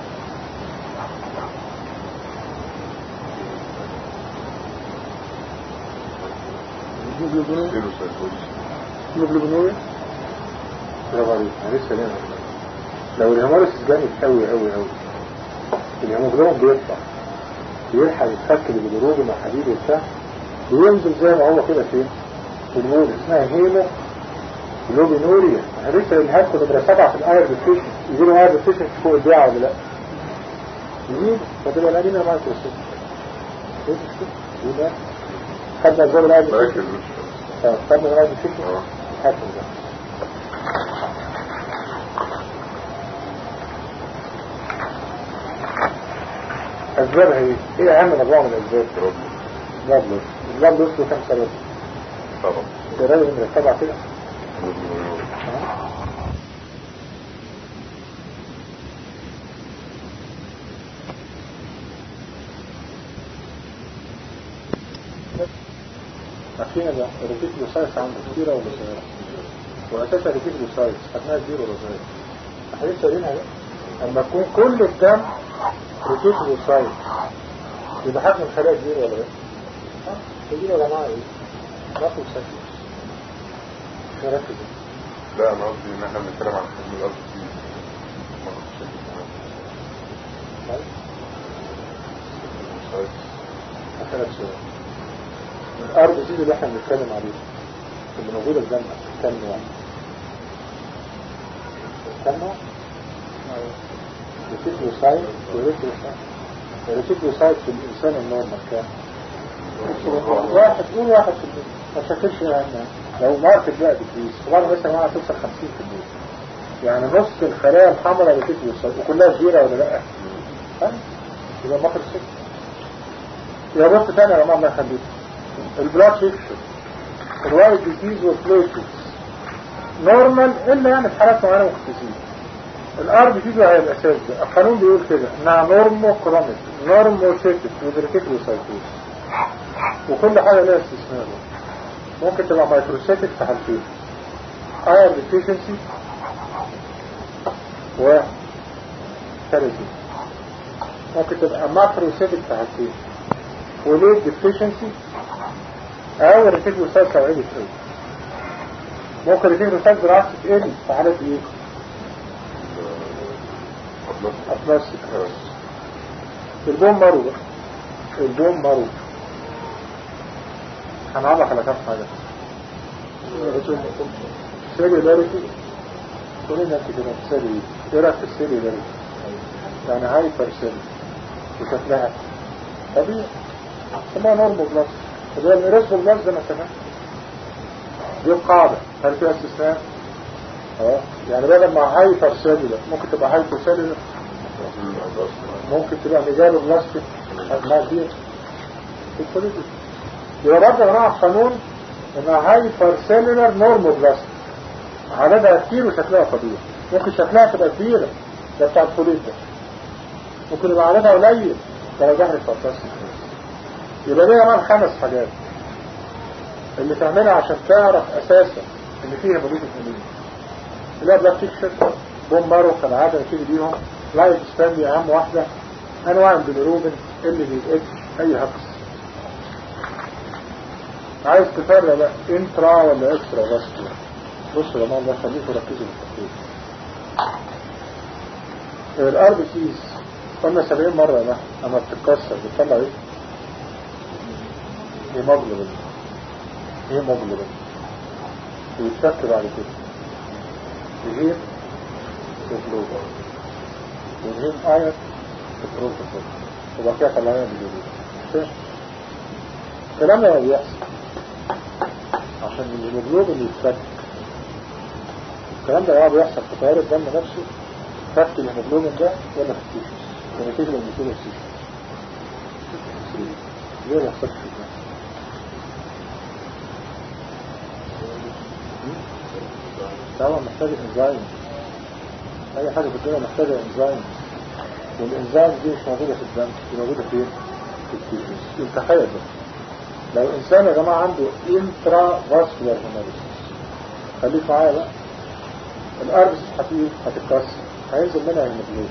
هيموجلوبينوريا برافو عليك أنا لسه ليه لو الهيموريسيس جامد قوي قوي قوي الهيموجلوبين بيطلع بيلحق يتفك بالجروب مع حديد وبتاع بينزل زي ما هو كده فين في المول اسمها هيمو جلوبينوريا انا لسه قايلها لكم نمره سبعه في الاير ديفيشن يجيله اير ديفيشن فوق البيعه ولا لا؟ يجيب فتبقى الانيميا مايكروسيت ايه المشكله؟ يقول لا خدنا الزول الاير ديفيشن اه خدنا الاير ديفيشن حاكم ده اسبابها ايه؟ ايه اهم مجموعه من الاسباب؟ بلاد لوس البلاد لوس له كام سبب؟ طبعا ده لازم نرتبها كده عارفين ده الريتيكلوسايتس عنده كتيرة ولا صغيرة وأساسا الريتيكلوسايتس خدناها كبير ولا صغير احنا لسه قايلينها ده لما يكون كل الدم ريتيكلوسايتس يبقى حجم الخلايا كبير ولا لا؟ ها؟ كبير يا جماعة ايه؟ رقم سكين مش مركز لا انا قصدي ان احنا بنتكلم عن حجم الارض كتير ما كنتش شايف كمان. طيب طيب. أسألك سؤال الأرض دي اللي احنا بنتكلم عليها اللي موجودة في جنبك كام نوع؟ كام نوع؟ ريتيكلوسايت وريتيكلوسايت الريتيكلوسايت في الإنسان النورمال كام؟ واحد قول واحد في المية ما تفكرش يعني لو ماركت بقى بكريس طبعا مثلا معاها توصل 50 في المية يعني نص الخلايا الحمراء ريتيكلوسايت وكلها كبيرة ولا لا؟ ها؟ يبقى مخرج ست يا بص تاني يا جماعة الله يخليك البلاد فيكشن الوايت ديزيز والبليتلز نورمال الا يعني في حالات معينة مختلفين الار بي تيجي على الاساس ده القانون بيقول كده انها نورمو كرونيك نورمو سيتك ودريتيكلوسايتوز وكل حاجة لها استثناء ممكن تبقى مايكروسيتك في حالتين اير ديفيشنسي و ثالثي ممكن تبقى ماكروسيتك في حالتين وليه ديفيشنسي او ريتيكلوسايت توعيد ايه ممكن ريتيكلوسايت بالعكس تقل في حالة ايه ابلاستيك البوم مارو بقى البوم مارو هنعرف على كام حاجة سيري دارتي تقولي انك كده سيري ايه رأيك في السيري دارتي يعني هايبر سيري وشكلها طبيعي اسمها نورمال بلس اللي هو الاريسبل بلس زي ما سمعت دي القاعدة هل فيها استثناء؟ اه يعني بدل ما هايبر سيلولر ممكن تبقى هايبر سيلولر ممكن تبقى ميجالو بلاستيك ما دي البوليتيك يبقى برضه يا جماعه القانون انها هايبر سيلولر نورمال بلاستيك عددها كتير وشكلها طبيعي ممكن شكلها تبقى كبيرة ده بتاع الفوليت ده ممكن يبقى عددها قليل ده لو ظهرت فانتاستيك يبقى ليه كمان خمس حاجات اللي تعملها عشان تعرف اساسا ان فيها بوليت الفوليت لا بلاك فيكشن بوم مارو كالعادة نبتدي بيهم لايف ستانلي اهم واحدة انواع البيليروبين اللي بي اتش اي هكس عايز تفرق بقى انترا ولا اكسترا بس بصوا يا جماعه الله يخليكم ركزوا في التفكير الار بي سيز قلنا 70 مره ده اما بتتكسر بتطلع ايه؟ هيموجلوبين هيموجلوبين ويتفك بعد كده يهيم وجلوبين ويهيم اير في البروتوكول وبعد كده طلعنا بالجلوبين الكلام ده بيحصل عشان الهيموجلوبين يتفك الكلام ده بقى بيحصل في تيار الدم نفسه فك الهيموجلوبين ده ولا في التيشوز ونتيجة للمثول التيشوز ليه ما يحصلش في الدم طبعا محتاج انزيم اي حاجة في الدنيا محتاجة انزيم والانزيم دي مش موجودة في الدم دي موجودة فين في التيشوز التخيل بس لو انسان يا جماعة عنده انترا فاسكولار هيموليسيس خليك معايا بقى الاربس هتيجي هتتكسر هينزل منها هيموجلوبين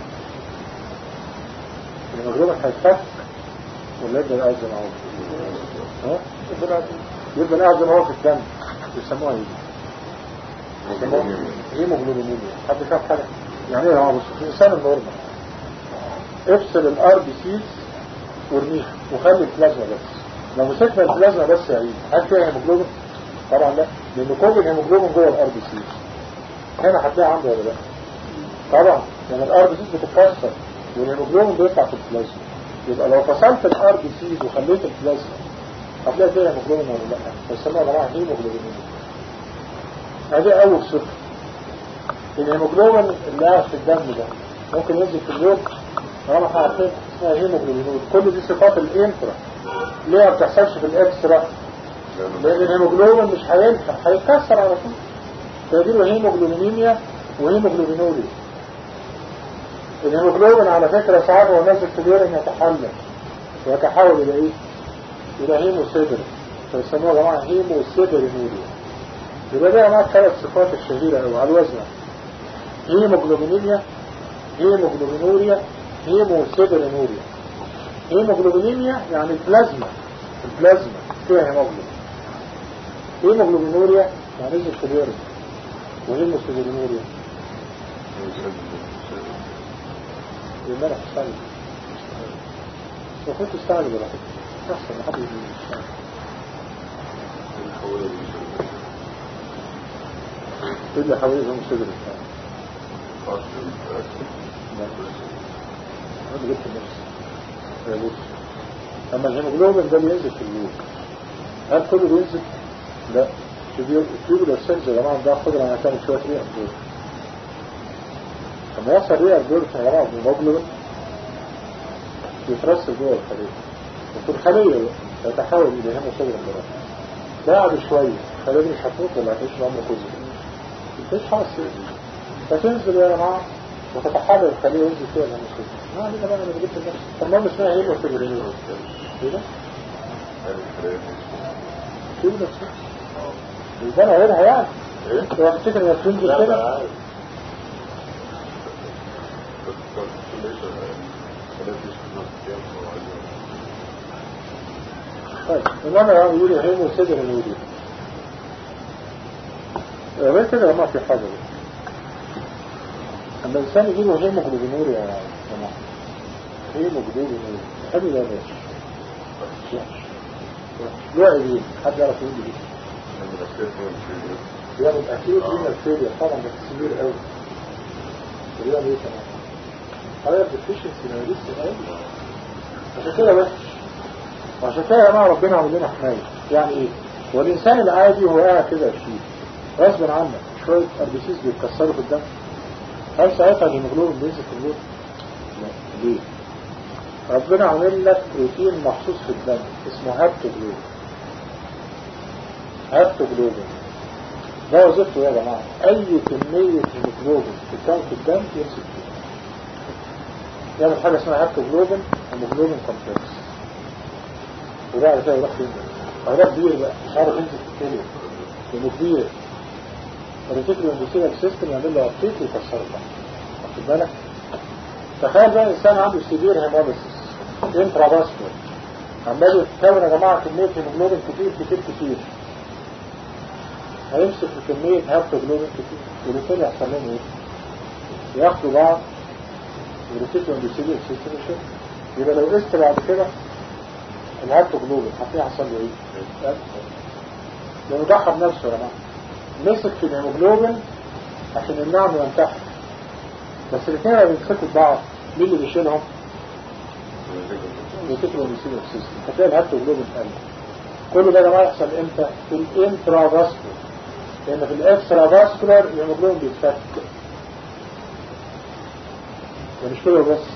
الهيموجلوبين هيتفك ولا يبقى القاعد زي ما هو ها يبقى القاعد زي ما هو في الدم بيسموها ايه بيسموها هيموجلوبينيميا حد شاف حاجه يعني ايه يا جماعه بص في الانسان النورمال افصل الار بي سيز وارميها وخلي البلازما بس لو مسكنا البلازما بس يا عيد هل فيها هيموجلوبين طبعا لا لان كل الهيموجلوبين جوه الار بي سيز هنا هتلاقي عنده ولا لا طبعا لان الار بي سيز بتتكسر والهيموجلوبين بيطلع في البلازما يبقى لو فصلت الار بي سيز وخليت البلازما هتلاقي فيها هيموجلوبين ولا لا بيسموها يا جماعه هيموجلوبين هذه اول صفه الهيموجلوبين اللي قاعد في الدم ده ممكن ينزل في اليوم طالما احنا عارفين اسمها هيموجلوبين كل دي صفات الانترا ليه ما بتحصلش في الاكسترا لان الهيموجلوبين مش هينفع هيتكسر على طول فيجيله هيموجلوبينيميا وهيموجلوبينوريا الهيموجلوبين على فكرة ساعات هو نازل في اليورين يتحلل ويتحول الى ايه الى هيموسيدر فيسموها يا جماعة هيموسيدرينوريا يبقى ده يا جماعة الثلاث صفات الشهيرة قوي على الوزن هيموجلوبينيميا هيموجلوبينوريا هيموسيدرينوريا هيموجلوبينيميا يعني البلازما البلازما فيها هيموجلوبين هيموجلوبينوريا يعني نزل في اليورين وهيموسيدرينوريا يبقى انا هستعمل المفروض تستعمل ولا حاجة احسن لحد يجي ايه اللي حوالي هم صدر انا جبت النفس يا بص اما الهيموجلوبين ده بينزل في اليوم هل كله بينزل؟ لا التيوب السنس يا جماعه ده قدر على تعمل شويه ريق دور لما يحصل ريق دور يا جماعه الهيموجلوبين يترسل جوه الخليه وفي الخليه يتحول الى هيموسيدر بعد شويه الخليه مش هتموت ولا هتعيش العمر كله مفيش حاصل فتنزل يا جماعه وتتحرر الخليه وينزل فيها الهيموسيدر ما علينا بقى انا جبت النفس تمام اسمها هيموسيدر كده كده نفسها يبقى انا غيرها يعني ايه؟ لو تفتكر انها تنزل لا كده لا عارف طيب انما يعني يقولوا هيمو صدر الودي غير كده ما في حاجة بقى. اما الانسان يجيله هيموجلوبينوري يا جماعة هيموجلوبينوري حلو ده ماشي وحش وحش له عيبين حد يعرف يقول لي ايه بيعمل اكيد دي الفيليا طبعا ده كبير قوي بيعمل ايه كمان حضرتك ديفيشنسي ما لسه قوي عشان كده وحش وعشان كده يا جماعه ربنا عامل لنا حمايه يعني ايه والانسان العادي وهو قاعد كده يشيل غصب عنك شويه اربيسيس بيتكسروا في الدم هل ساعتها الهيموجلوبين بينزل في الجسم؟ لا ليه؟ ربنا عامل لك بروتين مخصوص في الدم اسمه هابتوجلوبين هابتوجلوبين ده وظيفته يا جماعه اي كميه هيموجلوبين تتكون في الدم يمسك فيها يعمل حاجه اسمها هابتوجلوبين هيموجلوبين كومبلكس وده على كده يروح فين ده؟ ده كبير بقى مش عارف ينزل في الكليه لانه كبير الريتيكولو اندوثيليال سيستم يعمل له ابتيك ويكسره بقى واخد بالك تخيل بقى انسان عنده سيفير هيموليسيس انترا فاسكولار عمال يتكون يا جماعه كميه هيموجلوبين كتير كتير كتير هيمسك في كميه هابتوجلوبين كتير والاثنين يحصل لهم ايه؟ ياخدوا بعض والريتيكولو اندوثيليال سيستم يشد يبقى لو قست بعد كده الهابتوجلوبين هتلاقيه حصل له ايه؟ لانه ضحى بنفسه يا جماعه مسك في الهيموجلوبين عشان يمنعه انه ينتحر بس الاثنين لما بيمسكوا بعض مين اللي بيشيلهم؟ بيفتكروا بيسيبوا السيستم هتلاقي الهيموجلوبين قل كل ده يا جماعه يحصل امتى؟ في الانترافاسكولار لان في الاكسترا فاسكولار الهيموجلوبين بيتفك ده مش كده بس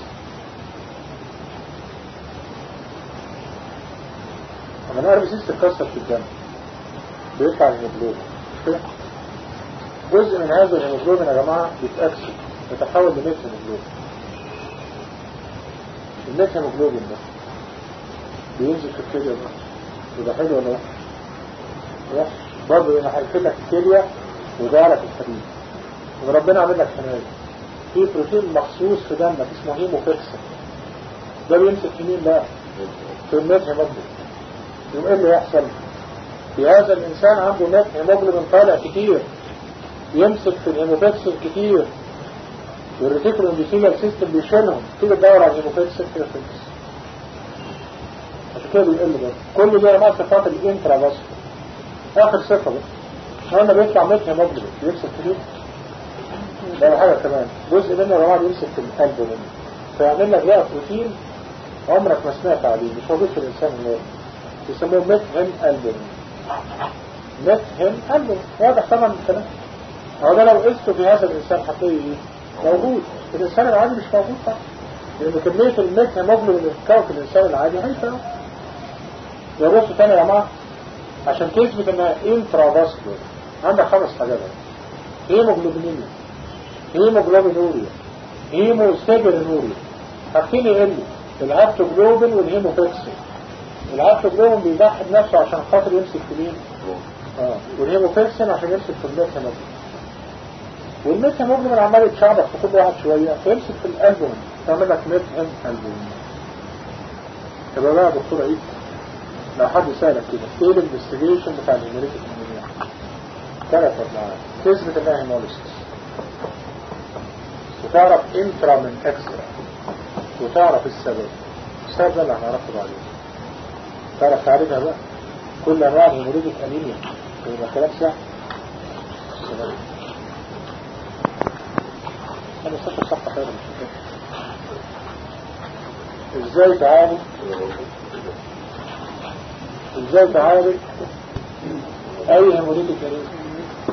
لما الار بي سي تتكسر في الدم بيطلع الهيموجلوبين مش كده؟ جزء من هذا الهيموجلوبين يا جماعه بيتاكسد يتحول لميت هيموجلوبين الميت هيموجلوبين ده بينزل في الكليه بقى يبقى حلو ولا وحش؟ وحش برضه انا هيقفل لك الكليه ويضيع لك الحديد وربنا عامل لك حمايه في بروتين مخصوص في دمك اسمه هيموفيكسن ده بيمسك في مين بقى؟ في الميت هيموجلوبين يقوم ايه اللي يحصل؟ في هذا الانسان عنده ميت هيموجلوبين طالع كتير يمسك في الهيموفيكسن كتير والريتيكولو اندوثيليال سيستم بيشيلهم تيجي تدور على الهيموفيكسن كده تنقص عشان كده بيقل ده كل ده ما صفات الانترا بس اخر صفه بس هنا بيطلع ميت هيموجلوبين بيمسك في ده حاجه كمان جزء منه يا جماعه بيمسك في القلب منه فيعمل لك بقى بروتين عمرك ما سمعت عليه مش موجود في الانسان النورمال يسموه ميت هيم البومين ميت هيم البومين واضح طبعا من الكلام هو ده لو قسته في هذا الانسان هتلاقيه ايه؟ موجود الانسان العادي مش موجود طبعا لان كميه الميت هيموجلوبين اللي بتتكون في الانسان العادي هيفرق يبصوا تاني يا جماعه عشان تثبت انها انترا فاسكولار عندك خمس حاجات هيموجلوبينيميا هيموجلوبينوريا هيموسيجرينوريا حاجتين يقلوا الهابتوجلوبين والهيموفيكسين الهابتوجلوبين بيضحي بنفسه عشان خاطر يمسك في مين؟ اه والهيموفيكسين عشان يمسك في الميت هيموجلوبين والميت هيموجلوبين عمال يتشعبط في كل واحد شويه فيمسك في الالبوم تعمل لك ميت هيم البوم تبقى بقى يا دكتور عيد لو حد سألك كده ايه الانفستيجيشن بتاع الهيموليتيك انيميا ثلاث مجموعات تثبت انها هيموليسيس وتعرف انترا من اكسترا وتعرف السبب السبب ده اللي هنعرفه بعدين تعرف تعرفها بقى كل انواع الهيموليتيك انيميا يبقى كلام سهل انا 16 صفحه خير مش كده ازاي تعالج ازاي تعالج اي هيموليتيك انيميا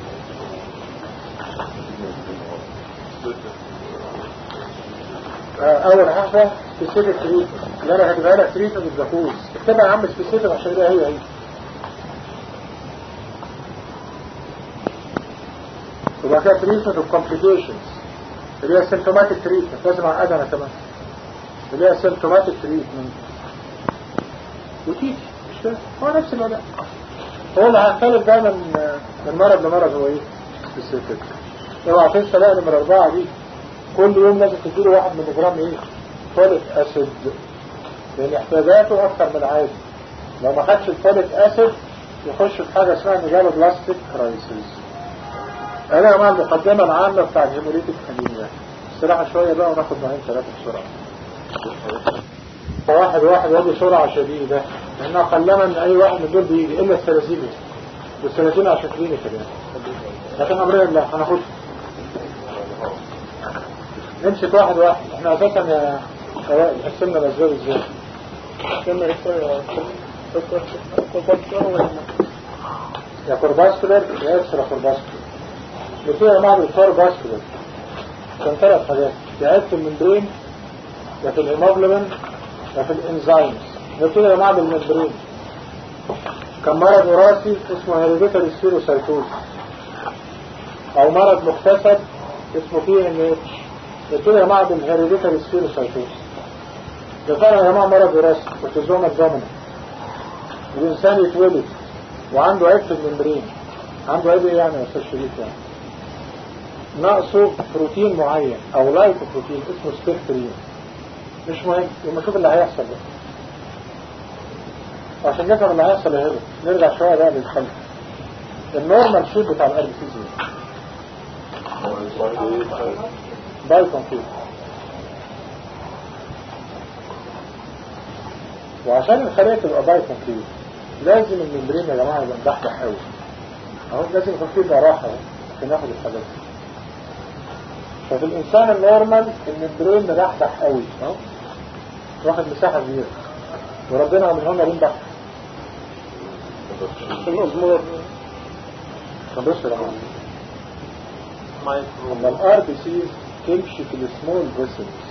اول حاجه سبيسيفيك تريتمنت اللي انا هجيبها لك تريتمنت بالجاكوز اكتبها يا عم سبيسيفيك عشان ده هي هي وبعد كده تريتمنت اوف كومبليكيشنز اللي هي سيمتوماتيك تريتمنت لازم اعقدها انا كمان اللي هي سيمتوماتيك تريتمنت وتيجي مش كده هو نفس الوضع هو اللي هيختلف دايما من مرض لمرض هو ايه سبيسيفيك اوعى تنسى بقى نمرة أربعة دي كل يوم لازم تديله واحد من جرام ايه فوليك اسيد لان احتياجاته اكتر من العادي لو ما خدش الفوليك اسيد يخش في حاجه اسمها ميجالو بلاستيك كرايسيس انا يا جماعه المقدمه العامه بتاع الهيموليتيك انيميا استراحه شويه بقى وناخد معين ثلاثه بسرعه واحد واحد يجي سرعه شديده لانها قلما ان اي واحد من دول بيجي الا الثلاثين والثلاثين عشان كلينيكال يعني لكن امرنا الله هناخدها نمسك واحد واحد احنا اساسا يا اوائل قسمنا الاسباب ازاي قسمنا اكسترا يا كورباسكولار يا اكسترا كورباسكولار بس يا جماعه الكورباسكولار كان ثلاث حاجات يا عيب في الممبرين يا في الهيموجلوبين يا في الانزيمز نبتدي يا جماعه بالممبرين كان مرض وراثي اسمه هيريديتاري سبيروسايتوز او مرض مكتسب اسمه بي ان اتش نبتدي يا جماعه بالهيريديتاري سبيروسايتوز ده فعلا يا جماعه مرض وراثي اوتيزوما دومينانت الانسان يتولد وعنده عيب في الممبرين عنده عيب ايه يعني يا استاذ شريف يعني ناقصه بروتين معين او لايكو بروتين اسمه سبيكترين مش مهم لما نشوف اللي هيحصل ده عشان نفهم اللي هيحصل يا هبه نرجع شويه بقى للخلف النورمال شيب بتاع القلب فيه ايه؟ باي كونفيوز وعشان الخلية تبقى باي كونفيوز لازم الممبرين يا جماعه يبقى مدحدح قوي اهو لازم يكون في براحة اهو عشان ناخد الحاجات دي ففي الانسان النورمال الممبرين مرحرح قوي اهو واخد مساحة كبيرة وربنا عامل لنا لين بحر في المزمور طب بص يا جماعة لما الار بي سيز تمشي في السمول فيسلز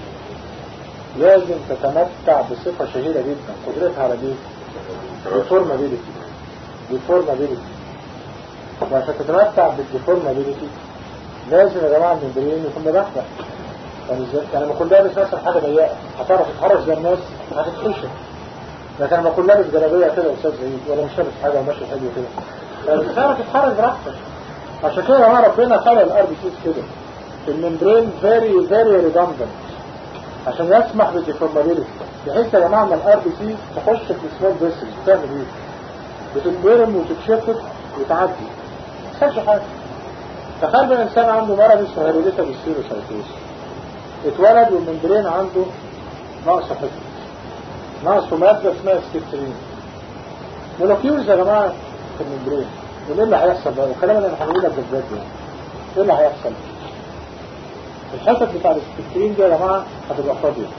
لازم تتمتع بصفة شهيرة جدا قدرتها على دي ديفورمابيلتي ديفورمابيلتي وعشان تتمتع بالديفورمابيلتي لازم يا جماعة الممبرين يكون مدخل يعني ازاي يعني لما اكون لابس مثلا حاجة ضيقة هتعرف تتحرك زي الناس هتتخشن لكن لما اكون لابس جلابية كده يا استاذ زهيد ولا مش لابس حاجة وماشي حلو كده يعني تعرف تتحرك براحتك عشان كده يا جماعة ربنا خلق الار بي سيز كده الممبرين فيري فيري ريدندنت عشان يسمح بالديفورمابيلتي بحيث يا جماعة ان الار بي سي تخش في السمول فيسل بتعمل ايه؟ بتتبرم وتتشفط وتعدي ما تحصلش حاجة تخيل بقى انسان عنده مرض اسمه هيروديتا بالسيروسايتوز اتولد والممبرين عنده نقص حفظ نقص مادة اسمها سكترين مولكيولز يا جماعة في الممبرين وايه اللي هيحصل بقى الكلام اللي انا هقوله لك بالذات يعني ايه اللي هيحصل الحتت بتاع السكترين دي يا جماعة هتبقى فاضية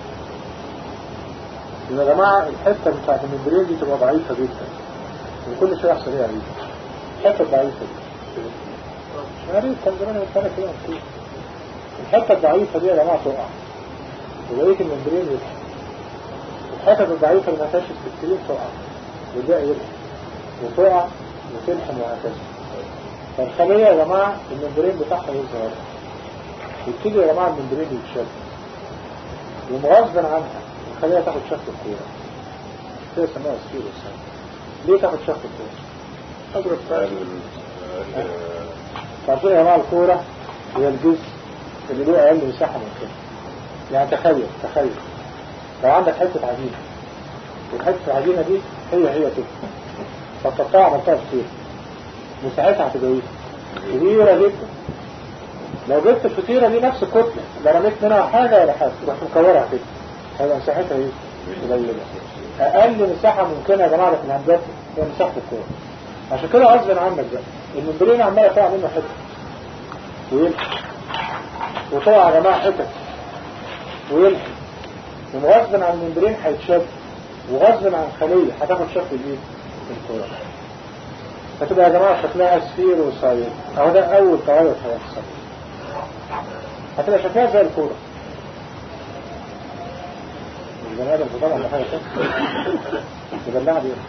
يا جماعة الحتة بتاعت الممبرين دي تبقى ضعيفة جدا وكل شيء يحصل ايه عليه الحتة ضعيفة دي مش عارف كان زمان السنة كده مكتوب الحتة الضعيفة دي يا جماعة تقع وبقية الممبرين يلحم الحتة الضعيفة اللي ما فيهاش السكترين تقع والباقي يلحم وتقع وتلحم وهكذا فالخلية يا جماعة الممبرين بتاعها يظهر يبتدي يا جماعة الممبرين يتشد ومغصبا عنها الخلية تاخد شكل الكورة كده سموها سفيروس ليه تاخد شكل الكورة؟ أضرب فعلا تعرفين يا جماعة الكورة هي الجزء اللي له أقل مساحة من كده يعني تخيل تخيل لو عندك حتة عجينة والحتة العجينة دي هي هي كده فتقطعها عملتها كتير مساحتها هتبقى ايه؟ كبيرة جدا لو جبت الفطيرة دي نفس الكتلة لا رميت منها حاجة ولا حاجة رحت مكورها كده هيبقى مساحتها ايه؟ قليلة أقل مساحة ممكنة يا جماعة في الهندسة هي مساحة الكورة عشان كده غصب عنك بقى الممبرين عمالة تقع منه حتة ويلحق وتقع يا جماعة حتت ويلحق وغصب عن الممبرين هيتشد وغصب عن خلية هتاخد شكل ايه؟ الكورة فتبقى يا جماعة شكلها سفير وصاير اهو ده اول تغير هيحصل هتبقى شكلها زي الكورة البني ادم طبعا ده حاجة تانية تبلعها بيه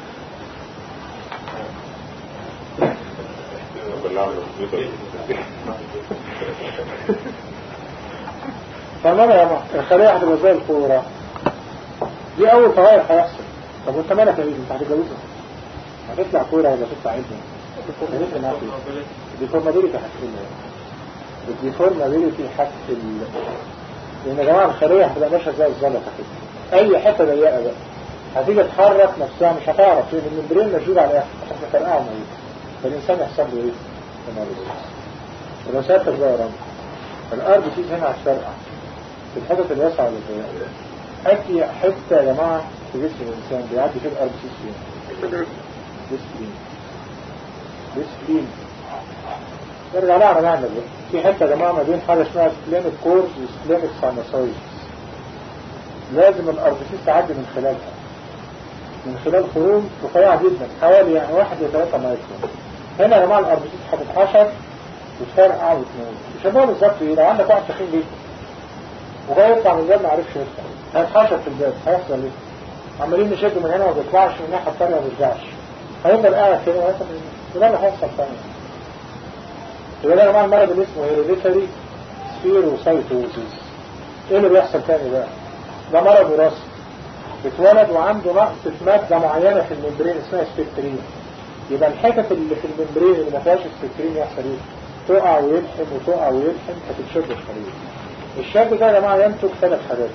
تمام يا جماعة الخلية هتبقى زي الكورة دي اول تغير هيحصل طب وانت مالك يا ايدي انت هتتجوزها هتطلع كورة ولا تطلع ابنه هتفرق معاك ايه الديفورمابيلتي هتكون ايه الديفورمابيلتي هتكون لان يا جماعة الخلية هتبقى ماشية زي الزلطة كده اي حتة ضيقة بقى هتيجي تحرك نفسها مش هتعرف لان الممبرين مشدود على الاخر عشان تفرقعه موجود فالانسان يحصل له ايه؟ تمارس ولو سألتك بقى يا رامي الارض فيه هنا هتفرقع في الحتت الواسعة ولا الضيقة أي حتة يا جماعة في جسم الإنسان بيعدي فيه الأرض فيه فين ديسبلين ديسبلين نرجع لها على معنى بقى في حتة يا جماعة ما بين حاجة اسمها سبلينك كورز وسبلينك ساينوسايز لازم الأرض فيه تعدي من خلالها من خلال خروم رفيعة جدا حوالي يعني واحد لثلاثة مايكرون هنا يا جماعة الأرض فيه هتتحشر وتفرقع وتموت يشبهها بالظبط ايه لو عندك واحد تخين جدا وجاي يطلع من الباب ما عرفش يطلع هيتحشر في الباب هيحصل ايه عمالين نشده من هنا وما بيطلعش من الناحيه الثانيه ما بيرجعش هيفضل قاعد كده وهيحصل وده اللي هيحصل ثاني يبقى ده يا جماعه المرض اللي اسمه هيريديتري سفيروسايتوزيس ايه اللي بيحصل تاني بقى ده مرض وراثي اتولد وعنده نقص في ماده معينه في الممبرين اسمها سبكترين يبقى الحتت اللي في الممبرين اللي ما فيهاش سبكترين يحصل ايه تقع ويلحم وتقع ويلحم فتتشد الخليه الشاب ده يا جماعة ينتج ثلاث حاجات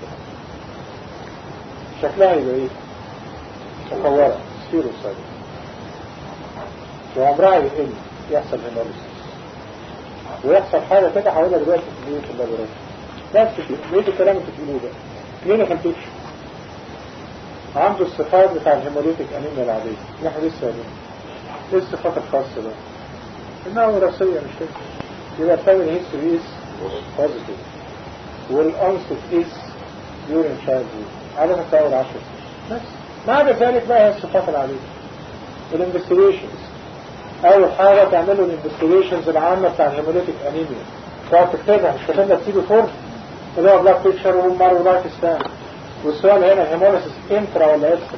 شكلها يبقى ايه مكورة سفيروسايد وعمرها يقل يحصل هيموليسيس ويحصل حاجة كده هقولها دلوقتي في البيت في اللابوراتوري نفس كده بقيت الكلام اللي بتقولوه ده مين ما خلتوش عنده الصفات بتاع الهيموليتيك انيميا العادية نحن لسه قايلين ايه الصفات الخاصة ده انها وراثية مش كده يبقى الفاميلي هيستوري از بوزيتيف والانست از during childhood عدم التأول عشر سنين بس ما عدا ذلك بقى هي الصفات العادية الانفستيجيشنز اول حاجة تعملوا الانفستيجيشنز العامة بتاع الهيموليتيك انيميا تقعد تكتبها مش كاتب لك تيجي فور اللي هو بلاك بيكشر ومار ولايت ستان والسؤال هنا الهيموليسيس انترا ولا اكسترا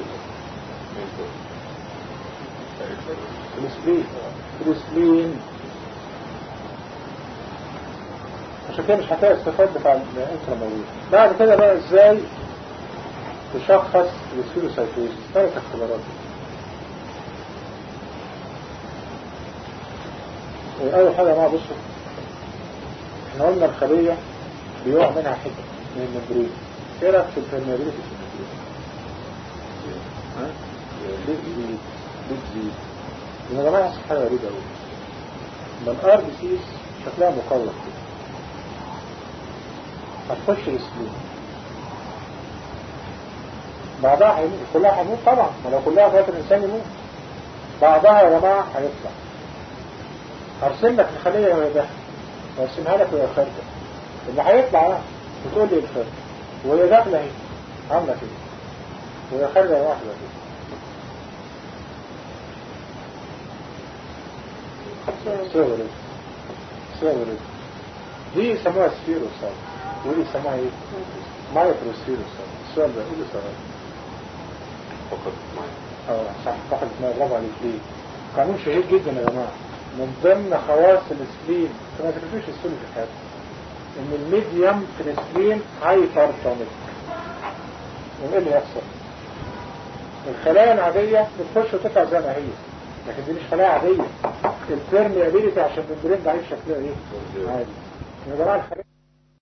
السبلين السبلين عشان كده مش هتلاقي الصفات بتاع الانترا موجود بعد كده بقى ازاي تشخص السيروسايتوزيس ثلاث اختبارات اول حاجة ما بصوا احنا قلنا الخلية بيقع منها حتة من الممبرين ايه رأيك في البرميابيلتي في الممبرين ها؟ بتزيد بتزيد يا جماعة يحصل حاجة غريبة قوي لما الار بي سيز شكلها مقلق كده هتخش السلوم بعدها هيموت كلها هيموت طبعا ما لو كلها فات الانسان يموت بعدها يا جماعة هيطلع هرسم لك الخلية وهي داخل وارسمها لك وهي خارجة اللي هيطلع يعني بتقول لي الخارجة وهي داخلة اهي عاملة كده وهي خارجة واحدة كده صور صور دي يسموها سفيروسال ودي يسموها ايه؟ مايكرو سفيروسال السؤال ده ايه السؤال؟ فقط اه صح فقط ما برافو عليك ليه؟ قانون شهير جدا يا جماعه من ضمن خواص السليم ما تكتبوش السليم في الحياه ان الميديم في السليم هايبرتونيك وايه اللي يحصل؟ الخلايا العادية بتخش وتطلع زي ما هي لكن دي مش خلايا عادية البيرميابيليتي عشان الممبرين ضعيف شكلها ايه؟ عادي يا جماعة الخلايا